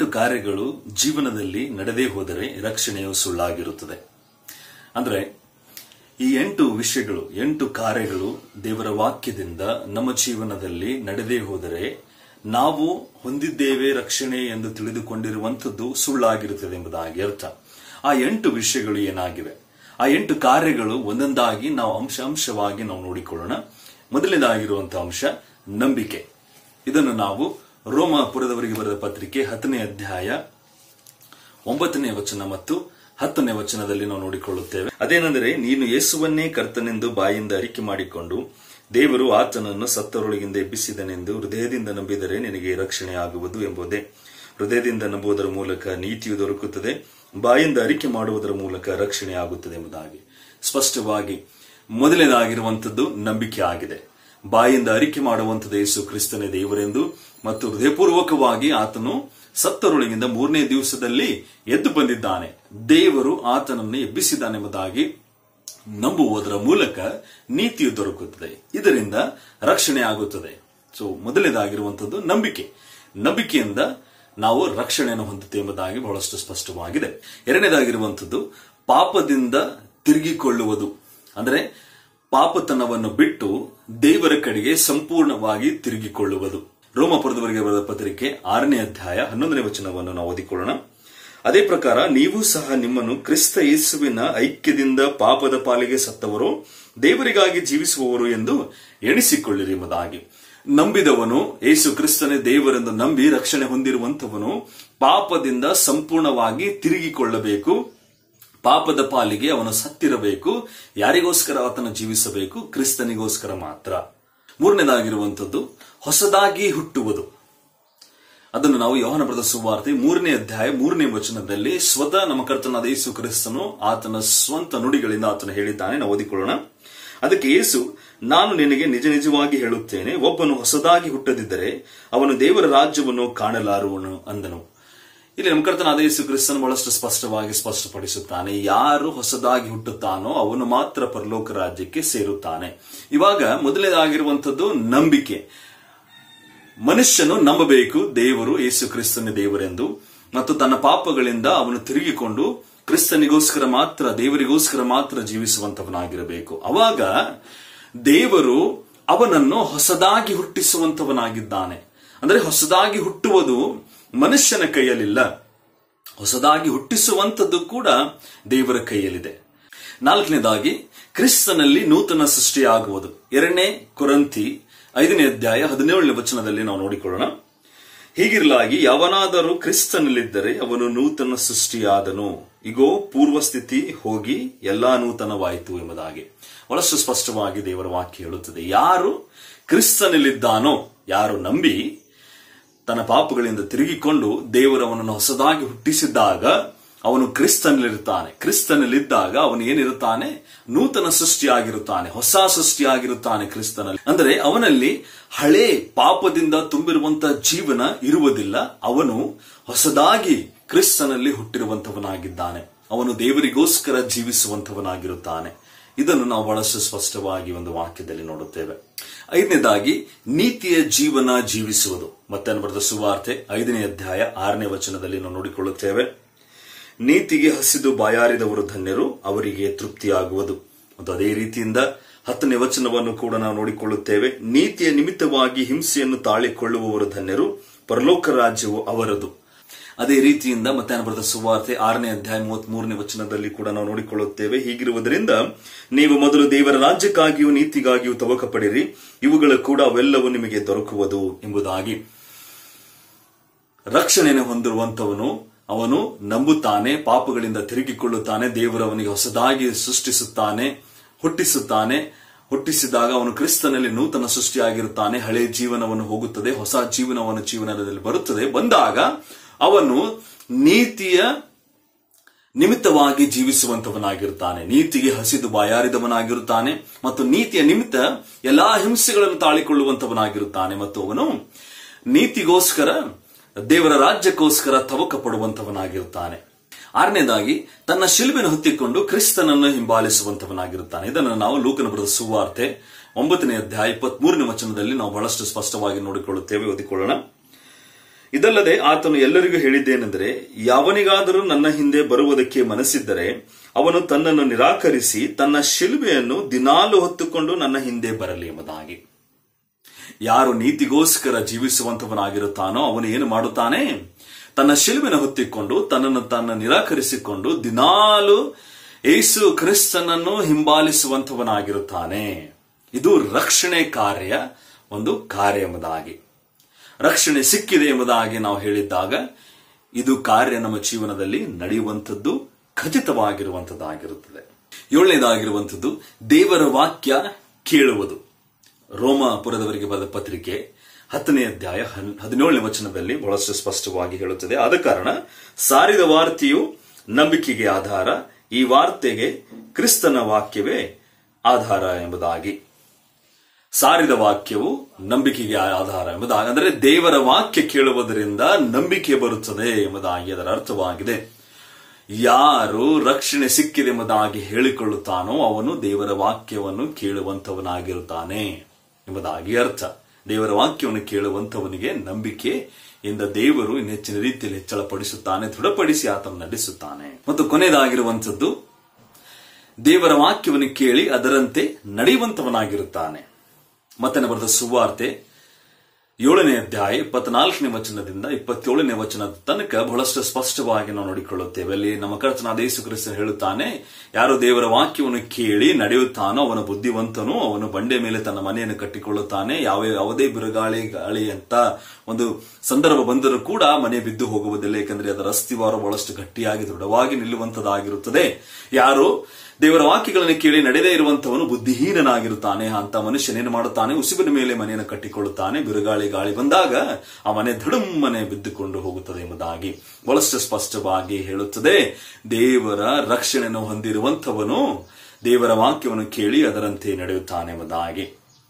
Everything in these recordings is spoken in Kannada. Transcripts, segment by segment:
ಎಂಟು ಕಾರ್ಯಗಳು ಜೀವನದಲ್ಲಿ ನಡೆದೇ ಹೋದರೆ ರಕ್ಷಣೆಯು ಸುಳ್ಳಾಗಿರುತ್ತದೆ ಅಂದ್ರೆ ಈ ಎಂಟು ವಿಷಯಗಳು ಎಂಟು ಕಾರ್ಯಗಳು ದೇವರ ವಾಕ್ಯದಿಂದ ನಮ್ಮ ಜೀವನದಲ್ಲಿ ನಡೆದೇ ಹೋದರೆ ನಾವು ಹೊಂದಿದ್ದೇವೆ ರಕ್ಷಣೆ ಎಂದು ತಿಳಿದುಕೊಂಡಿರುವಂಥದ್ದು ಸುಳ್ಳಾಗಿರುತ್ತದೆ ಎಂಬುದಾಗಿ ಅರ್ಥ ಆ ಎಂಟು ವಿಷಯಗಳು ಏನಾಗಿವೆ ಆ ಎಂಟು ಕಾರ್ಯಗಳು ಒಂದೊಂದಾಗಿ ನಾವು ಅಂಶ ಅಂಶವಾಗಿ ನಾವು ನೋಡಿಕೊಳ್ಳೋಣ ಮೊದಲನೇದಾಗಿರುವಂತಹ ಅಂಶ ನಂಬಿಕೆ ಇದನ್ನು ನಾವು ರೋಮಾಪುರದವರಿಗೆ ಬರೆದ ಪತ್ರಿಕೆ ಹತ್ತನೇ ಅಧ್ಯಾಯ ಒಂಬತ್ತನೇ ವಚನ ಮತ್ತು ಹತ್ತನೇ ವಚನದಲ್ಲಿ ನಾವು ನೋಡಿಕೊಳ್ಳುತ್ತೇವೆ ಅದೇನೆಂದರೆ ನೀನು ಯೇಸುವನ್ನೇ ಕರ್ತನೆಂದು ಬಾಯಿಂದ ಅರಿಕೆ ಮಾಡಿಕೊಂಡು ದೇವರು ಆತನನ್ನು ಸತ್ತರೊಳಗಿಂದ ಎಬ್ಬಿಸಿದನೆಂದು ಹೃದಯದಿಂದ ನಂಬಿದರೆ ನಿನಗೆ ರಕ್ಷಣೆ ಆಗುವುದು ಎಂಬುದೇ ಹೃದಯದಿಂದ ನಂಬುವುದರ ಮೂಲಕ ನೀತಿಯು ದೊರಕುತ್ತದೆ ಬಾಯಿಂದ ಅರಿಕೆ ಮಾಡುವುದರ ಮೂಲಕ ರಕ್ಷಣೆ ಆಗುತ್ತದೆ ಎಂಬುದಾಗಿ ಸ್ಪಷ್ಟವಾಗಿ ಮೊದಲನೇದಾಗಿರುವಂಥದ್ದು ನಂಬಿಕೆ ಆಗಿದೆ ಬಾಯಿಂದ ಅರಿಕೆ ಮಾಡುವಂಥದ್ದು ಯೇಸು ಕ್ರಿಸ್ತನೇ ದೇವರೆಂದು ಮತ್ತು ಹೃದಯಪೂರ್ವಕವಾಗಿ ಆತನು ಸತ್ತರೊಳಗಿಂದ ಮೂರನೇ ದಿವಸದಲ್ಲಿ ಎದ್ದು ಬಂದಿದ್ದಾನೆ ದೇವರು ಆತನನ್ನು ಎಬ್ಬಿಸಿದ್ದಾನೆಂಬುದಾಗಿ ನಂಬುವುದರ ಮೂಲಕ ನೀತಿಯು ದೊರಕುತ್ತದೆ ಇದರಿಂದ ರಕ್ಷಣೆ ಆಗುತ್ತದೆ ಸೊ ಮೊದಲನೇದಾಗಿರುವಂಥದ್ದು ನಂಬಿಕೆ ನಂಬಿಕೆಯಿಂದ ನಾವು ರಕ್ಷಣೆಯನ್ನು ಹೊಂದುತ್ತೇವೆ ಎಂಬುದಾಗಿ ಬಹಳಷ್ಟು ಸ್ಪಷ್ಟವಾಗಿದೆ ಎರಡನೇದಾಗಿರುವಂಥದ್ದು ಪಾಪದಿಂದ ತಿರುಗಿಕೊಳ್ಳುವುದು ಅಂದರೆ ಪಾಪತನವನ್ನು ಬಿಟ್ಟು ದೇವರ ಕಡೆಗೆ ಸಂಪೂರ್ಣವಾಗಿ ತಿರುಗಿಕೊಳ್ಳುವುದು ರೋಮಪುರದವರಿಗೆ ಬರೆದ ಪತ್ರಿಕೆ ಆರನೇ ಅಧ್ಯಾಯ ಹನ್ನೊಂದನೇ ವಚನವನ್ನು ನಾವು ಓದಿಕೊಳ್ಳೋಣ ಅದೇ ಪ್ರಕಾರ ನೀವು ಸಹ ನಿಮ್ಮನ್ನು ಕ್ರಿಸ್ತ ಯೇಸುವಿನ ಐಕ್ಯದಿಂದ ಪಾಪದ ಪಾಲಿಗೆ ಸತ್ತವರು ದೇವರಿಗಾಗಿ ಜೀವಿಸುವವರು ಎಂದು ಎಣಿಸಿಕೊಳ್ಳಿರಿ ಎಂಬುದಾಗಿ ನಂಬಿದವನು ಯೇಸು ಕ್ರಿಸ್ತನೇ ದೇವರೆಂದು ನಂಬಿ ರಕ್ಷಣೆ ಹೊಂದಿರುವಂತವನು ಪಾಪದಿಂದ ಸಂಪೂರ್ಣವಾಗಿ ತಿರುಗಿಕೊಳ್ಳಬೇಕು ಪಾಪದ ಪಾಲಿಗೆ ಅವನು ಸತ್ತಿರಬೇಕು ಯಾರಿಗೋಸ್ಕರ ಆತನ ಜೀವಿಸಬೇಕು ಕ್ರಿಸ್ತನಿಗೋಸ್ಕರ ಮಾತ್ರ ಮೂರನೇದಾಗಿರುವಂಥದ್ದು ಹೊಸದಾಗಿ ಹುಟ್ಟುವುದು ಅದನ್ನು ನಾವು ಯೋಹನ ಬರೆದ ಸುವಾರ್ತೆ ಮೂರನೇ ಅಧ್ಯಾಯ ಮೂರನೇ ವಚನದಲ್ಲಿ ಸ್ವತಃ ನಮ್ಮ ಕರ್ತನಾದ ಯೇಸು ಕ್ರಿಸ್ತನು ಆತನ ಸ್ವಂತ ನುಡಿಗಳಿಂದ ಆತನು ಹೇಳಿದ್ದಾನೆ ನಾವು ಓದಿಕೊಳ್ಳೋಣ ಅದಕ್ಕೆ ಯೇಸು ನಾನು ನಿನಗೆ ನಿಜ ನಿಜವಾಗಿ ಹೇಳುತ್ತೇನೆ ಒಬ್ಬನು ಹೊಸದಾಗಿ ಹುಟ್ಟದಿದ್ದರೆ ಅವನು ದೇವರ ರಾಜ್ಯವನ್ನು ಕಾಣಲಾರುವನು ಅಂದನು ಇಲ್ಲಿ ನಮ್ಮ ಕರ್ತನಾದ ಯೇಸು ಕ್ರಿಸ್ತನು ಬಹಳಷ್ಟು ಸ್ಪಷ್ಟವಾಗಿ ಸ್ಪಷ್ಟಪಡಿಸುತ್ತಾನೆ ಯಾರು ಹೊಸದಾಗಿ ಹುಟ್ಟುತ್ತಾನೋ ಅವನು ಮಾತ್ರ ಪರಲೋಕ ರಾಜ್ಯಕ್ಕೆ ಸೇರುತ್ತಾನೆ ಇವಾಗ ಮೊದಲನೇದಾಗಿರುವಂಥದ್ದು ನಂಬಿಕೆ ಮನುಷ್ಯನು ನಂಬಬೇಕು ದೇವರು ಯೇಸು ಕ್ರಿಸ್ತನ ದೇವರೆಂದು ಮತ್ತು ತನ್ನ ಪಾಪಗಳಿಂದ ಅವನು ತಿರುಗಿಕೊಂಡು ಕ್ರಿಸ್ತನಿಗೋಸ್ಕರ ಮಾತ್ರ ದೇವರಿಗೋಸ್ಕರ ಮಾತ್ರ ಜೀವಿಸುವಂತವನಾಗಿರಬೇಕು ಅವಾಗ ದೇವರು ಅವನನ್ನು ಹೊಸದಾಗಿ ಹುಟ್ಟಿಸುವಂತವನಾಗಿದ್ದಾನೆ ಅಂದ್ರೆ ಹೊಸದಾಗಿ ಹುಟ್ಟುವುದು ಮನುಷ್ಯನ ಕೈಯಲ್ಲಿಲ್ಲ ಹೊಸದಾಗಿ ಹುಟ್ಟಿಸುವಂತದ್ದು ಕೂಡ ದೇವರ ಕೈಯಲ್ಲಿದೆ ನಾಲ್ಕನೇದಾಗಿ ಕ್ರಿಸ್ತನಲ್ಲಿ ನೂತನ ಸೃಷ್ಟಿಯಾಗುವುದು ಎರಡನೇ ಕೊರಂತಿ ಐದನೇ ಅಧ್ಯಾಯ ಹದಿನೇಳನೇ ವಚನದಲ್ಲಿ ನಾವು ನೋಡಿಕೊಳ್ಳೋಣ ಹೀಗಿರಲಾಗಿ ಯಾವನಾದರೂ ಕ್ರಿಸ್ತನಲ್ಲಿದ್ದರೆ ಅವನು ನೂತನ ಸೃಷ್ಟಿಯಾದನು ಇಗೋ ಪೂರ್ವ ಸ್ಥಿತಿ ಹೋಗಿ ಎಲ್ಲಾ ನೂತನವಾಯಿತು ಎಂಬುದಾಗಿ ಬಹಳಷ್ಟು ಸ್ಪಷ್ಟವಾಗಿ ದೇವರ ವಾಕ್ಯ ಹೇಳುತ್ತದೆ ಯಾರು ಕ್ರಿಸ್ತನಲ್ಲಿದ್ದಾನೋ ಯಾರು ನಂಬಿ ತನ್ನ ಪಾಪಗಳಿಂದ ತಿರುಗಿಕೊಂಡು ದೇವರು ಅವನನ್ನು ಹೊಸದಾಗಿ ಹುಟ್ಟಿಸಿದ್ದಾಗ ಅವನು ಕ್ರಿಸ್ತನಲ್ಲಿರುತ್ತಾನೆ ಕ್ರಿಸ್ತನಲ್ಲಿದ್ದಾಗ ಅವನು ಏನಿರುತ್ತಾನೆ ನೂತನ ಸೃಷ್ಟಿಯಾಗಿರುತ್ತಾನೆ ಹೊಸ ಸೃಷ್ಟಿಯಾಗಿರುತ್ತಾನೆ ಕ್ರಿಸ್ತನಲ್ಲಿ ಅಂದರೆ ಅವನಲ್ಲಿ ಹಳೆ ಪಾಪದಿಂದ ತುಂಬಿರುವಂತಹ ಜೀವನ ಇರುವುದಿಲ್ಲ ಅವನು ಹೊಸದಾಗಿ ಕ್ರಿಸ್ತನಲ್ಲಿ ಹುಟ್ಟಿರುವಂತವನಾಗಿದ್ದಾನೆ ಅವನು ದೇವರಿಗೋಸ್ಕರ ಜೀವಿಸುವಂತವನಾಗಿರುತ್ತಾನೆ ಇದನ್ನು ನಾವು ಬಹಳಷ್ಟು ಸ್ಪಷ್ಟವಾಗಿ ಒಂದು ವಾಕ್ಯದಲ್ಲಿ ನೋಡುತ್ತೇವೆ ಐದನೇದಾಗಿ ನೀತಿಯ ಜೀವನ ಜೀವಿಸುವುದು ಮತ್ತೆ ಬರೆದ ಸುವಾರ್ತೆ ಐದನೇ ಅಧ್ಯಾಯ ಆರನೇ ವಚನದಲ್ಲಿ ನಾವು ನೋಡಿಕೊಳ್ಳುತ್ತೇವೆ ನೀತಿಗೆ ಹಸಿದು ಬಾಯಾರಿದವರು ಧನ್ಯರು ಅವರಿಗೆ ತೃಪ್ತಿಯಾಗುವುದು ಮತ್ತು ಅದೇ ರೀತಿಯಿಂದ ಹತ್ತನೇ ವಚನವನ್ನು ಕೂಡ ನಾವು ನೋಡಿಕೊಳ್ಳುತ್ತೇವೆ ನೀತಿಯ ನಿಮಿತ್ತವಾಗಿ ಹಿಂಸೆಯನ್ನು ತಾಳಿಕೊಳ್ಳುವವರು ಧನ್ಯರು ಪರಲೋಕ ರಾಜ್ಯವು ಅವರದು ಅದೇ ರೀತಿಯಿಂದ ಮತ್ತೆ ಬರೆದ ಸುವಾರ್ತೆ ಆರನೇ ಅಧ್ಯಾಯ ಮೂವತ್ತ್ ಮೂರನೇ ವಚನದಲ್ಲಿ ಕೂಡ ನಾವು ನೋಡಿಕೊಳ್ಳುತ್ತೇವೆ ಹೀಗಿರುವುದರಿಂದ ನೀವು ಮೊದಲು ದೇವರ ರಾಜ್ಯಕ್ಕಾಗಿಯೂ ನೀತಿಗಾಗಿಯೂ ತವಕ ಪಡಿರಿ ಇವುಗಳ ಕೂಡ ಅವೆಲ್ಲವೂ ನಿಮಗೆ ದೊರಕುವುದು ಎಂಬುದಾಗಿ ರಕ್ಷಣೆಯನ್ನು ಹೊಂದಿರುವಂತವನು ಅವನು ನಂಬುತ್ತಾನೆ ಪಾಪಗಳಿಂದ ತಿರುಗಿಕೊಳ್ಳುತ್ತಾನೆ ದೇವರು ಅವನಿಗೆ ಹೊಸದಾಗಿ ಸೃಷ್ಟಿಸುತ್ತಾನೆ ಹುಟ್ಟಿಸುತ್ತಾನೆ ಹುಟ್ಟಿಸಿದಾಗ ಅವನು ಕ್ರಿಸ್ತನಲ್ಲಿ ನೂತನ ಸೃಷ್ಟಿಯಾಗಿರುತ್ತಾನೆ ಹಳೆ ಜೀವನವನ್ನು ಹೋಗುತ್ತದೆ ಹೊಸ ಜೀವನವನ್ನು ಜೀವನದಲ್ಲಿ ಬರುತ್ತದೆ ಬಂದಾಗ ಅವನು ನೀತಿಯ ನಿಮಿತ್ತವಾಗಿ ಜೀವಿಸುವಂತವನಾಗಿರುತ್ತಾನೆ ನೀತಿಗೆ ಹಸಿದು ಬಾಯಾರಿದವನಾಗಿರುತ್ತಾನೆ ಮತ್ತು ನೀತಿಯ ನಿಮಿತ್ತ ಎಲ್ಲಾ ಹಿಂಸೆಗಳನ್ನು ತಾಳಿಕೊಳ್ಳುವಂತವನಾಗಿರುತ್ತಾನೆ ಮತ್ತು ಅವನು ನೀತಿಗೋಸ್ಕರ ದೇವರ ರಾಜ್ಯಕ್ಕೋಸ್ಕರ ತವಕ ಪಡುವಂತವನಾಗಿರುತ್ತಾನೆ ಆರನೇದಾಗಿ ತನ್ನ ಶಿಲ್ಬಿನ ಹೊತ್ತಿಕೊಂಡು ಕ್ರಿಸ್ತನನ್ನು ಹಿಂಬಾಲಿಸುವಂತವನಾಗಿರುತ್ತಾನೆ ಇದನ್ನು ನಾವು ಲೂಕನ ಬರೆದ ಸುವಾರ್ತೆ ಒಂಬತ್ತನೇ ಅಧ್ಯಾಯ ಇಪ್ಪತ್ತ್ ಮೂರನೇ ವಚನದಲ್ಲಿ ನಾವು ಬಹಳಷ್ಟು ಸ್ಪಷ್ಟವಾಗಿ ನೋಡಿಕೊಳ್ಳುತ್ತೇವೆ ಓದಿಕೊಳ್ಳೋಣ ಇದಲ್ಲದೆ ಆತನು ಎಲ್ಲರಿಗೂ ಹೇಳಿದ್ದೇನೆಂದರೆ ಯಾವನಿಗಾದರೂ ನನ್ನ ಹಿಂದೆ ಬರುವುದಕ್ಕೆ ಮನಸ್ಸಿದ್ದರೆ ಅವನು ತನ್ನನ್ನು ನಿರಾಕರಿಸಿ ತನ್ನ ಶಿಲುಬೆಯನ್ನು ದಿನಾಲು ಹೊತ್ತುಕೊಂಡು ನನ್ನ ಹಿಂದೆ ಬರಲಿ ಎಂಬುದಾಗಿ ಯಾರು ನೀತಿಗೋಸ್ಕರ ಜೀವಿಸುವಂತವನಾಗಿರುತ್ತಾನೋ ಅವನು ಏನು ಮಾಡುತ್ತಾನೆ ತನ್ನ ಶಿಲುಬೆನ ಹೊತ್ತಿಕೊಂಡು ತನ್ನನ್ನು ತನ್ನ ನಿರಾಕರಿಸಿಕೊಂಡು ದಿನಾಲು ಏಸು ಕ್ರಿಸ್ತನನ್ನು ಹಿಂಬಾಲಿಸುವಂತವನಾಗಿರುತ್ತಾನೆ ಇದು ರಕ್ಷಣೆ ಕಾರ್ಯ ಒಂದು ಕಾರ್ಯ ಎಂಬುದಾಗಿ ರಕ್ಷಣೆ ಸಿಕ್ಕಿದೆ ಎಂಬುದಾಗಿ ನಾವು ಹೇಳಿದ್ದಾಗ ಇದು ಕಾರ್ಯ ನಮ್ಮ ಜೀವನದಲ್ಲಿ ನಡೆಯುವಂಥದ್ದು ಖಚಿತವಾಗಿರುವಂತದ್ದಾಗಿರುತ್ತದೆ ಏಳನೇದಾಗಿರುವಂಥದ್ದು ದೇವರ ವಾಕ್ಯ ಕೇಳುವುದು ರೋಮಾಪುರದವರಿಗೆ ಬರೆದ ಪತ್ರಿಕೆ ಹತ್ತನೇ ಅಧ್ಯಾಯ ಹನ್- ಹದಿನೇಳನೇ ವಚನದಲ್ಲಿ ಬಹಳಷ್ಟು ಸ್ಪಷ್ಟವಾಗಿ ಹೇಳುತ್ತದೆ ಆದ ಕಾರಣ ಸಾರಿದ ವಾರ್ತೆಯು ನಂಬಿಕೆಗೆ ಆಧಾರ ಈ ವಾರ್ತೆಗೆ ಕ್ರಿಸ್ತನ ವಾಕ್ಯವೇ ಆಧಾರ ಎಂಬುದಾಗಿ ಸಾರಿದ ವಾಕ್ಯವು ನಂಬಿಕೆಗೆ ಆಧಾರ ಎಂಬುದಾಗಿ ಅಂದರೆ ದೇವರ ವಾಕ್ಯ ಕೇಳುವುದರಿಂದ ನಂಬಿಕೆ ಬರುತ್ತದೆ ಎಂಬುದಾಗಿ ಅದರ ಅರ್ಥವಾಗಿದೆ ಯಾರು ರಕ್ಷಣೆ ಸಿಕ್ಕಿದೆ ಎಂಬುದಾಗಿ ಹೇಳಿಕೊಳ್ಳುತ್ತಾನೋ ಅವನು ದೇವರ ವಾಕ್ಯವನ್ನು ಕೇಳುವಂತವನಾಗಿರುತ್ತಾನೆ ಎಂಬುದಾಗಿ ಅರ್ಥ ದೇವರ ವಾಕ್ಯವನ್ನು ಕೇಳುವಂತವನಿಗೆ ನಂಬಿಕೆಯಿಂದ ದೇವರು ಇನ್ನು ಹೆಚ್ಚಿನ ರೀತಿಯಲ್ಲಿ ಹೆಚ್ಚಳಪಡಿಸುತ್ತಾನೆ ದೃಢಪಡಿಸಿ ಆತನು ನಡೆಸುತ್ತಾನೆ ಮತ್ತು ಕೊನೆಯದಾಗಿರುವಂಥದ್ದು ದೇವರ ವಾಕ್ಯವನ್ನು ಕೇಳಿ ಅದರಂತೆ ನಡೆಯುವಂತವನಾಗಿರುತ್ತಾನೆ ಮತ್ತೆ ಬರೆದ ಸುವಾರ್ತೆ ಏಳನೇ ಅಧ್ಯಾಯ ಇಪ್ಪತ್ನಾಲ್ಕನೇ ವಚನದಿಂದ ಇಪ್ಪತ್ತೇಳನೇ ವಚನದ ತನಕ ಬಹಳಷ್ಟು ಸ್ಪಷ್ಟವಾಗಿ ನಾವು ನೋಡಿಕೊಳ್ಳುತ್ತೇವೆ ಅಲ್ಲಿ ನಮ್ಮ ಕರ್ತನಾದ ಯೇಸು ಕ್ರಿಸ್ತ ಹೇಳುತ್ತಾನೆ ಯಾರು ದೇವರ ವಾಕ್ಯವನ್ನು ಕೇಳಿ ನಡೆಯುತ್ತಾನೋ ಅವನ ಬುದ್ಧಿವಂತನು ಅವನು ಬಂಡೆ ಮೇಲೆ ತನ್ನ ಮನೆಯನ್ನು ಕಟ್ಟಿಕೊಳ್ಳುತ್ತಾನೆ ಯಾವ ಯಾವುದೇ ಬಿರುಗಾಳಿ ಗಾಳಿ ಅಂತ ಒಂದು ಸಂದರ್ಭ ಬಂದರೂ ಕೂಡ ಮನೆ ಬಿದ್ದು ಹೋಗುವುದಿಲ್ಲ ಏಕೆಂದರೆ ಅದರ ಅಸ್ಥಿವಾರ ಬಹಳಷ್ಟು ಗಟ್ಟಿಯಾಗಿ ದೃಢವಾಗಿ ನಿಲ್ಲುವಂತದಾಗಿರುತ್ತದೆ ಯಾರು ದೇವರ ವಾಕ್ಯಗಳನ್ನು ಕೇಳಿ ನಡೆದೇ ಇರುವಂತವನು ಬುದ್ಧಿಹೀನನಾಗಿರುತ್ತಾನೆ ಅಂತ ಮನುಷ್ಯನೇನು ಮಾಡುತ್ತಾನೆ ಉಸಿಬಿನ ಮೇಲೆ ಮನೆಯನ್ನು ಕಟ್ಟಿಕೊಳ್ಳುತ್ತಾನೆ ಬಿರುಗಾಳಿ ಗಾಳಿ ಬಂದಾಗ ಆ ಮನೆ ಧಡುಮ್ಮನೆ ಬಿದ್ದುಕೊಂಡು ಹೋಗುತ್ತದೆ ಎಂಬುದಾಗಿ ಬಹಳಷ್ಟು ಸ್ಪಷ್ಟವಾಗಿ ಹೇಳುತ್ತದೆ ದೇವರ ರಕ್ಷಣೆಯನ್ನು ಹೊಂದಿರುವಂತವನು ದೇವರ ವಾಕ್ಯವನ್ನು ಕೇಳಿ ಅದರಂತೆ ನಡೆಯುತ್ತಾನೆ ಎಂಬುದಾಗಿ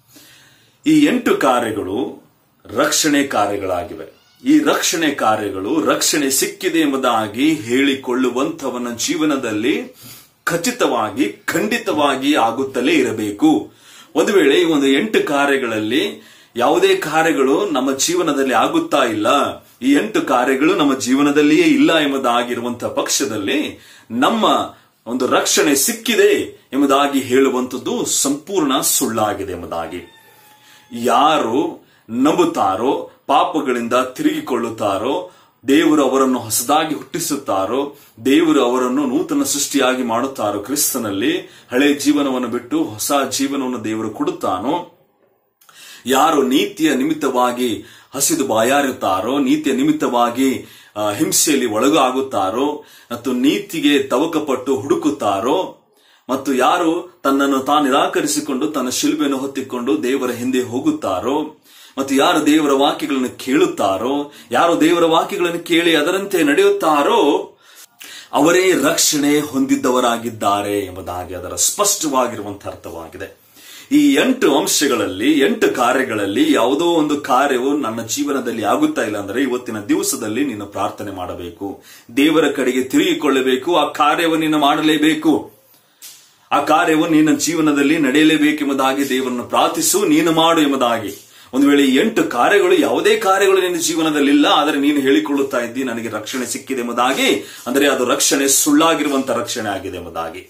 ಈ ಎಂಟು ಕಾರ್ಯಗಳು ರಕ್ಷಣೆ ಕಾರ್ಯಗಳಾಗಿವೆ ಈ ರಕ್ಷಣೆ ಕಾರ್ಯಗಳು ರಕ್ಷಣೆ ಸಿಕ್ಕಿದೆ ಎಂಬುದಾಗಿ ಹೇಳಿಕೊಳ್ಳುವಂತವನ ಜೀವನದಲ್ಲಿ ಖಚಿತವಾಗಿ ಖಂಡಿತವಾಗಿ ಆಗುತ್ತಲೇ ಇರಬೇಕು ಒಂದು ವೇಳೆ ಈ ಒಂದು ಎಂಟು ಕಾರ್ಯಗಳಲ್ಲಿ ಯಾವುದೇ ಕಾರ್ಯಗಳು ನಮ್ಮ ಜೀವನದಲ್ಲಿ ಆಗುತ್ತಾ ಇಲ್ಲ ಈ ಎಂಟು ಕಾರ್ಯಗಳು ನಮ್ಮ ಜೀವನದಲ್ಲಿಯೇ ಇಲ್ಲ ಎಂಬುದಾಗಿರುವಂತಹ ಪಕ್ಷದಲ್ಲಿ ನಮ್ಮ ಒಂದು ರಕ್ಷಣೆ ಸಿಕ್ಕಿದೆ ಎಂಬುದಾಗಿ ಹೇಳುವಂಥದ್ದು ಸಂಪೂರ್ಣ ಸುಳ್ಳಾಗಿದೆ ಎಂಬುದಾಗಿ ಯಾರು ನಂಬುತ್ತಾರೋ ಪಾಪಗಳಿಂದ ತಿರುಗಿಕೊಳ್ಳುತ್ತಾರೋ ದೇವರು ಅವರನ್ನು ಹೊಸದಾಗಿ ಹುಟ್ಟಿಸುತ್ತಾರೋ ದೇವರು ಅವರನ್ನು ನೂತನ ಸೃಷ್ಟಿಯಾಗಿ ಮಾಡುತ್ತಾರೋ ಕ್ರಿಸ್ತನಲ್ಲಿ ಹಳೆ ಜೀವನವನ್ನು ಬಿಟ್ಟು ಹೊಸ ಜೀವನವನ್ನು ದೇವರು ಕೊಡುತ್ತಾನೋ ಯಾರು ನೀತಿಯ ನಿಮಿತ್ತವಾಗಿ ಹಸಿದು ಬಾಯಾರುತ್ತಾರೋ ನೀತಿಯ ನಿಮಿತ್ತವಾಗಿ ಆ, ಹಿಂಸೆಯಲ್ಲಿ ಒಳಗಾಗುತ್ತಾರೋ ಮತ್ತು ನೀತಿಗೆ ತವಕಪಟ್ಟು ಹುಡುಕುತ್ತಾರೋ ಮತ್ತು ಯಾರು ತನ್ನನ್ನು ತಾನು ನಿರಾಕರಿಸಿಕೊಂಡು ತನ್ನ ಶಿಲ್ಬೆಯನ್ನು ಹೊತ್ತಿಕೊಂಡು ದೇವರ ಹಿಂದೆ ಹೋಗುತ್ತಾರೋ ಮತ್ತು ಯಾರು ದೇವರ ವಾಕ್ಯಗಳನ್ನು ಕೇಳುತ್ತಾರೋ ಯಾರು ದೇವರ ವಾಕ್ಯಗಳನ್ನು ಕೇಳಿ ಅದರಂತೆ ನಡೆಯುತ್ತಾರೋ ಅವರೇ ರಕ್ಷಣೆ ಹೊಂದಿದ್ದವರಾಗಿದ್ದಾರೆ ಎಂಬುದಾಗಿ ಅದರ ಸ್ಪಷ್ಟವಾಗಿರುವಂತಹ ಅರ್ಥವಾಗಿದೆ ಈ ಎಂಟು ಅಂಶಗಳಲ್ಲಿ ಎಂಟು ಕಾರ್ಯಗಳಲ್ಲಿ ಯಾವುದೋ ಒಂದು ಕಾರ್ಯವು ನನ್ನ ಜೀವನದಲ್ಲಿ ಆಗುತ್ತಾ ಇಲ್ಲ ಅಂದರೆ ಇವತ್ತಿನ ದಿವಸದಲ್ಲಿ ನೀನು ಪ್ರಾರ್ಥನೆ ಮಾಡಬೇಕು ದೇವರ ಕಡೆಗೆ ತಿರುಗಿಕೊಳ್ಳಬೇಕು ಆ ಕಾರ್ಯವನ್ನು ನೀನು ಮಾಡಲೇಬೇಕು ಆ ಕಾರ್ಯವು ನಿನ್ನ ಜೀವನದಲ್ಲಿ ನಡೆಯಲೇಬೇಕೆಂಬುದಾಗಿ ದೇವರನ್ನು ಪ್ರಾರ್ಥಿಸು ನೀನು ಮಾಡು ಎಂಬುದಾಗಿ ಒಂದು ವೇಳೆ ಈ ಎಂಟು ಕಾರ್ಯಗಳು ಯಾವುದೇ ಕಾರ್ಯಗಳು ನಿನ್ನ ಜೀವನದಲ್ಲಿ ಇಲ್ಲ ಆದರೆ ನೀನು ಹೇಳಿಕೊಳ್ಳುತ್ತಾ ಇದ್ದಿ ನನಗೆ ರಕ್ಷಣೆ ಸಿಕ್ಕಿದೆ ಎಂಬುದಾಗಿ ಅಂದರೆ ಅದು ರಕ್ಷಣೆ ಸುಳ್ಳಾಗಿರುವಂತ ರಕ್ಷಣೆ ಆಗಿದೆ ಎಂಬುದಾಗಿ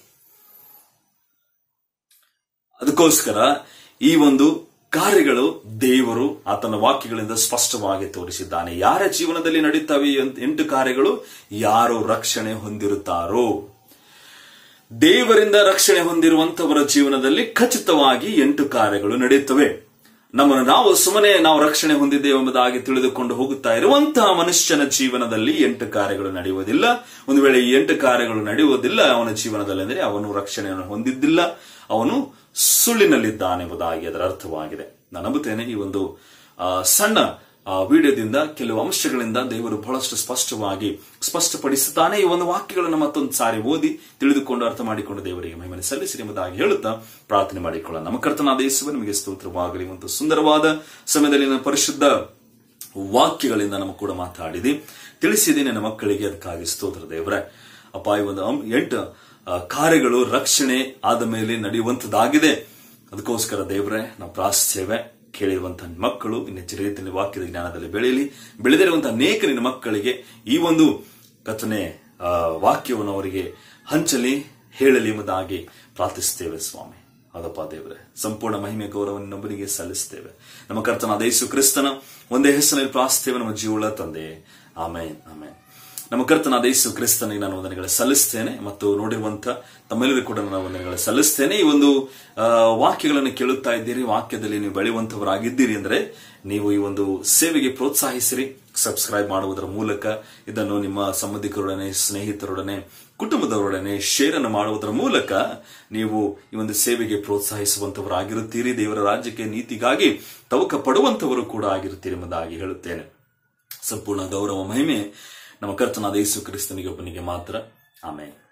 ಅದಕ್ಕೋಸ್ಕರ ಈ ಒಂದು ಕಾರ್ಯಗಳು ದೇವರು ಆತನ ವಾಕ್ಯಗಳಿಂದ ಸ್ಪಷ್ಟವಾಗಿ ತೋರಿಸಿದ್ದಾನೆ ಯಾರ ಜೀವನದಲ್ಲಿ ನಡೆಯುತ್ತವೆ ಈ ಎಂಟು ಕಾರ್ಯಗಳು ಯಾರು ರಕ್ಷಣೆ ಹೊಂದಿರುತ್ತಾರೋ ದೇವರಿಂದ ರಕ್ಷಣೆ ಹೊಂದಿರುವಂತವರ ಜೀವನದಲ್ಲಿ ಖಚಿತವಾಗಿ ಎಂಟು ಕಾರ್ಯಗಳು ನಡೆಯುತ್ತವೆ ನಮ್ಮನ್ನು ನಾವು ಸುಮ್ಮನೆ ನಾವು ರಕ್ಷಣೆ ಹೊಂದಿದ್ದೇವೆ ಎಂಬುದಾಗಿ ತಿಳಿದುಕೊಂಡು ಹೋಗುತ್ತಾ ಇರುವಂತಹ ಮನುಷ್ಯನ ಜೀವನದಲ್ಲಿ ಎಂಟು ಕಾರ್ಯಗಳು ನಡೆಯುವುದಿಲ್ಲ ಒಂದು ವೇಳೆ ಈ ಎಂಟು ಕಾರ್ಯಗಳು ನಡೆಯುವುದಿಲ್ಲ ಅವನ ಜೀವನದಲ್ಲಿ ಅಂದರೆ ಅವನು ರಕ್ಷಣೆಯನ್ನು ಹೊಂದಿದ್ದಿಲ್ಲ ಅವನು ಸುಳ್ಳಿನಲ್ಲಿದ್ದಾನೆಂಬುದಾಗಿ ಅದರ ಅರ್ಥವಾಗಿದೆ ನಾನು ನಂಬುತ್ತೇನೆ ಈ ಒಂದು ಆ, ಸಣ್ಣ ಆ, ವಿಡಿಯೋದಿಂದ ಕೆಲವು ಅಂಶಗಳಿಂದ ದೇವರು ಬಹಳಷ್ಟು ಸ್ಪಷ್ಟವಾಗಿ ಸ್ಪಷ್ಟಪಡಿಸುತ್ತಾನೆ ಈ ಒಂದು ವಾಕ್ಯಗಳನ್ನು ಮತ್ತೊಂದು ಸಾರಿ ಓದಿ ತಿಳಿದುಕೊಂಡು ಅರ್ಥ ಮಾಡಿಕೊಂಡು ದೇವರಿಗೆ ಮಹಿಮನೆ ಸಲ್ಲಿಸಿರಿ ಎಂಬುದಾಗಿ ಹೇಳುತ್ತಾ ಪ್ರಾರ್ಥನೆ ಮಾಡಿಕೊಳ್ಳೋಣ ನಮ್ಮ ಕರ್ತನಾದ ಯೇಸುವೆ ನಿಮಗೆ ಸ್ತೋತ್ರವಾಗಲಿ ಒಂದು ಸುಂದರವಾದ ಸಮಯದಲ್ಲಿ ನನ್ನ ಪರಿಶುದ್ಧ ವಾಕ್ಯಗಳಿಂದ ನಮ್ಮ ಕೂಡ ಮಾತಾಡಿದಿ ತಿಳಿಸಿದಿ ನನ್ನ ಮಕ್ಕಳಿಗೆ ಅದಕ್ಕಾಗಿ ಸ್ತೋತ್ರ ದೇವರೇ ಅಪ್ಪ ಈ ಒಂದು ಅಂ- ಎಂಟು ಆ, ಕಾರ್ಯಗಳು ರಕ್ಷಣೆ ಆದ ಮೇಲೆ ನಡೆಯುವಂತದ್ದಾಗಿದೆ ಅದಕ್ಕೋಸ್ಕರ ದೇವರೇ ನಾವು ಪ್ರಾರ್ಥಿಸ್ತೇವೆ ಕೇಳಿರುವಂತಹ ಮಕ್ಕಳು ಇನ್ನೆಚ್ಚರ ರೀತಿಯಲ್ಲಿ ವಾಕ್ಯದ ಜ್ಞಾನದಲ್ಲಿ ಬೆಳೆಯಲಿ ಬೆಳೆದಿರುವಂತಹ ಅನೇಕ ನಿನ್ನ ಮಕ್ಕಳಿಗೆ ಈ ಒಂದು ಕಥನೆ ಆ, ವಾಕ್ಯವನ್ನು ಅವರಿಗೆ ಹಂಚಲಿ ಹೇಳಲಿ ಎಂಬುದಾಗಿ ಪ್ರಾರ್ಥಿಸ್ತೇವೆ ಸ್ವಾಮಿ ಹೌದಪ್ಪ ದೇವರೇ ಸಂಪೂರ್ಣ ಮಹಿಮೆ ಗೌರವ ನಮ್ಮನಿಗೆ ಸಲ್ಲಿಸ್ತೇವೆ ನಮ್ಮ ಕರ್ತನಾದ ಯೇಸು ಕ್ರಿಸ್ತನ ಒಂದೇ ಹೆಸರಿನಲ್ಲಿ ಪ್ರಾರ್ಥಿಸ್ತೇವೆ ನಮ್ಮ ಜೀವಳ ತಂದೆ ಆಮೇನ್ ಆಮೇನ್ ನಮ್ಮ ಕರ್ತನಾದ ಯೇಸು ಕ್ರಿಸ್ತನಿಗೆ ನಾನು ವಂದನೆಗಳ ಸಲ್ಲಿಸ್ತೇನೆ ಮತ್ತು ನೋಡಿರುವಂತ ತಮ್ಮೆಲ್ಲರಿಗೂ ಕೂಡ ನಾನು ವಂದನೆಗಳ ಸಲ್ಲಿಸ್ತೇನೆ ಈ ಒಂದು ಆ, ವಾಕ್ಯಗಳನ್ನು ಕೇಳುತ್ತಾ ಇದ್ದೀರಿ ವಾಕ್ಯದಲ್ಲಿ ನೀವು ಬೆಳೆಯುವಂತವರಾಗಿದ್ದೀರಿ ಅಂದ್ರೆ ನೀವು ಈ ಒಂದು ಸೇವೆಗೆ ಪ್ರೋತ್ಸಾಹಿಸಿರಿ ಸಬ್ಸ್ಕ್ರೈಬ್ ಮಾಡುವುದರ ಮೂಲಕ ಇದನ್ನು ನಿಮ್ಮ ಸಂಬಂಧಿಕರೊಡನೆ ಸ್ನೇಹಿತರೊಡನೆ ಕುಟುಂಬದವರೊಡನೆ ಶೇರ್ ಅನ್ನು ಮಾಡುವುದರ ಮೂಲಕ ನೀವು ಈ ಒಂದು ಸೇವೆಗೆ ಪ್ರೋತ್ಸಾಹಿಸುವಂತವರಾಗಿರುತ್ತೀರಿ ದೇವರ ರಾಜ್ಯಕ್ಕೆ ನೀತಿಗಾಗಿ ತವಕ ಪಡುವಂತವರು ಕೂಡ ಆಗಿರುತ್ತೀರಿ ಎಂಬುದಾಗಿ ಹೇಳುತ್ತೇನೆ ಸಂಪೂರ್ಣ ಗೌರವ ಮಹಿಮೆ ನಮ್ಮ ಕರ್ತನಾದ ಯೇಸು ಕ್ರಿಸ್ತನಿಗೆ ಒಬ್ಬನಿಗೆ ಮಾತ್ರ ಆಮೇಲೆ